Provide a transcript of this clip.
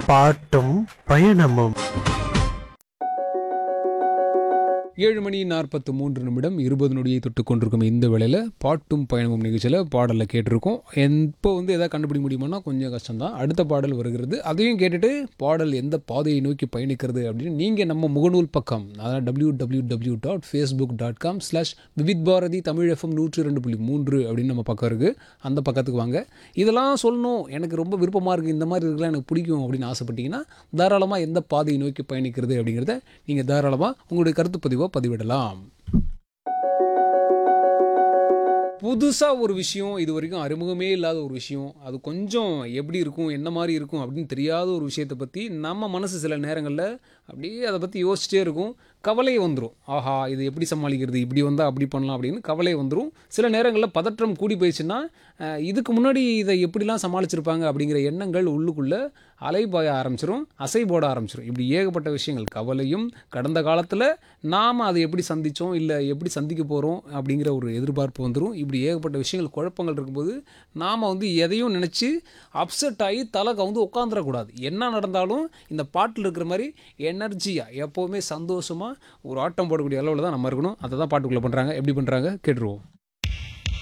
பாட்டும் பயணமும் ஏழு மணி நாற்பத்து மூன்று நிமிடம் இருபது நொடியை தொட்டு கொண்டிருக்கும் இந்த வேளையில் பாட்டும் பயணமும் நிகழ்ச்சியில் பாடலில் கேட்டிருக்கோம் இப்போ வந்து எதாவது கண்டுபிடிக்க முடியுமானா கொஞ்சம் கஷ்டம்தான் அடுத்த பாடல் வருகிறது அதையும் கேட்டுட்டு பாடல் எந்த பாதையை நோக்கி பயணிக்கிறது அப்படின்னு நீங்கள் நம்ம முகநூல் பக்கம் அதாவது W W W dot Facebook dot com slash Vividh Bharati Tamil FM நூற்றி ரெண்டு புள்ளி மூன்று அப்படின்னு நம்ம பக்கம் இருக்குது அந்த பக்கத்துக்கு வாங்க இதெல்லாம் சொல்லணும் எனக்கு ரொம்ப விருப்பமாக இருக்குது இந்த மாதிரி இருக்கலாம் எனக்கு பிடிக்கும் அப்படின்னு ஆசைப்பட்டீங்கன்னா தாராளமாக எந்த பாதையை நோக்கி பயணிக்கிறது அப்படிங்கிறத நீங்கள் தாராளமாக உங்களுடைய கருத்து பதிவாக பதிவிடலாம் புதுசாக ஒரு விஷயம் இது வரைக்கும் அறிமுகமே இல்லாத ஒரு விஷயம் அது கொஞ்சம் எப்படி இருக்கும் என்ன மாதிரி இருக்கும் அப்படின்னு தெரியாத ஒரு விஷயத்தை பற்றி நம்ம மனசு சில நேரங்களில் அப்படியே அதை பற்றி யோசிச்சிட்டே இருக்கும் கவலை வந்துடும் ஆஹா இது எப்படி சமாளிக்கிறது இப்படி வந்தால் அப்படி பண்ணலாம் அப்படின்னு கவலை வந்துடும் சில நேரங்களில் பதற்றம் கூடி போயிடுச்சுன்னா அஹ், இதுக்கு முன்னாடி இதை எப்படிலாம் சமாளிச்சிருப்பாங்க அப்படிங்கிற எண்ணங்கள் உள்ளுக்குள்ளே அலைபாய ஆரம்பிச்சிரும் அசை போட ஆரம்பிச்சிரும் இப்படி ஏகப்பட்ட விஷயங்கள் கவலையும் கடந்த காலத்தில் நாம் அதை எப்படி சந்தித்தோம் இல்லை எப்படி சந்திக்க போகிறோம் அப்படிங்கிற ஒரு எதிர்பார்ப்பு வந்துடும் இப்படி ஏகப்பட்ட விஷயங்கள் குழப்பங்கள் இருக்கும்போது நாம் வந்து எதையும் நினச்சி அப்செட் ஆகி தலை கவுந்து உட்காந்துடக்கூடாது என்ன நடந்தாலும் இந்த பாட்டில் இருக்கிற மாதிரி எனர்ஜியாக எப்போவுமே சந்தோஷமாக ஒரு ஆட்டம் போடக்கூடிய அளவில் தான் நம்ம இருக்கணும் அதை தான் பாட்டுக்குள்ளே பண்ணுறாங்க எப்படி பண்ணுறாங்க கேட்டுருவோம்